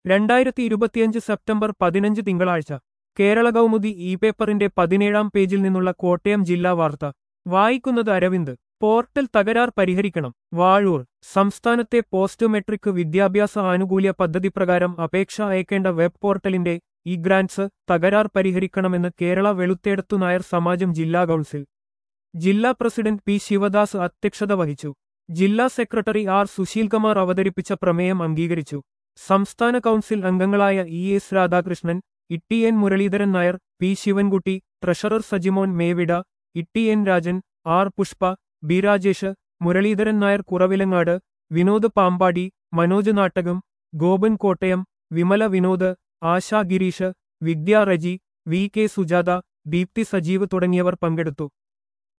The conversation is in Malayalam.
രണ്ടായിരത്തി ഇരുപത്തിയഞ്ച് സെപ്റ്റംബർ പതിനഞ്ച് തിങ്കളാഴ്ച കേരള കൗമുദി ഇ പേപ്പറിന്റെ പതിനേഴാം പേജിൽ നിന്നുള്ള കോട്ടയം ജില്ലാ വാർത്ത വായിക്കുന്നത് അരവിന്ദ് പോർട്ടൽ തകരാർ പരിഹരിക്കണം വാഴൂർ സംസ്ഥാനത്തെ പോസ്റ്റ് മെട്രിക് വിദ്യാഭ്യാസ ആനുകൂല്യ പദ്ധതി പ്രകാരം അപേക്ഷ അയക്കേണ്ട വെബ് പോർട്ടലിന്റെ ഇ ഗ്രാന്റ്സ് തകരാർ പരിഹരിക്കണമെന്ന് കേരള വെളുത്തേടത്തു നായർ സമാജം ജില്ലാ കൗൺസിൽ ജില്ലാ പ്രസിഡന്റ് പി ശിവദാസ് അധ്യക്ഷത വഹിച്ചു ജില്ലാ സെക്രട്ടറി ആർ സുശീൽകുമാർ അവതരിപ്പിച്ച പ്രമേയം അംഗീകരിച്ചു സംസ്ഥാന കൗൺസിൽ അംഗങ്ങളായ E S Radhakrishnan Itty N Muraleedharan Nair P Sivankutty treasurer Sajimon Mevida Itty N Rajan R Pushpa B Rajesh Muraleedharan Nair Kuravilangad Vinod Pampady Manoj Nattakom Gopan Kottayam Vimala Vinod Asha Gireesh Vidya Reji V K Sujatha Deepthi Sajeev തുടങ്ങിയവർ പങ്കെടുത്തു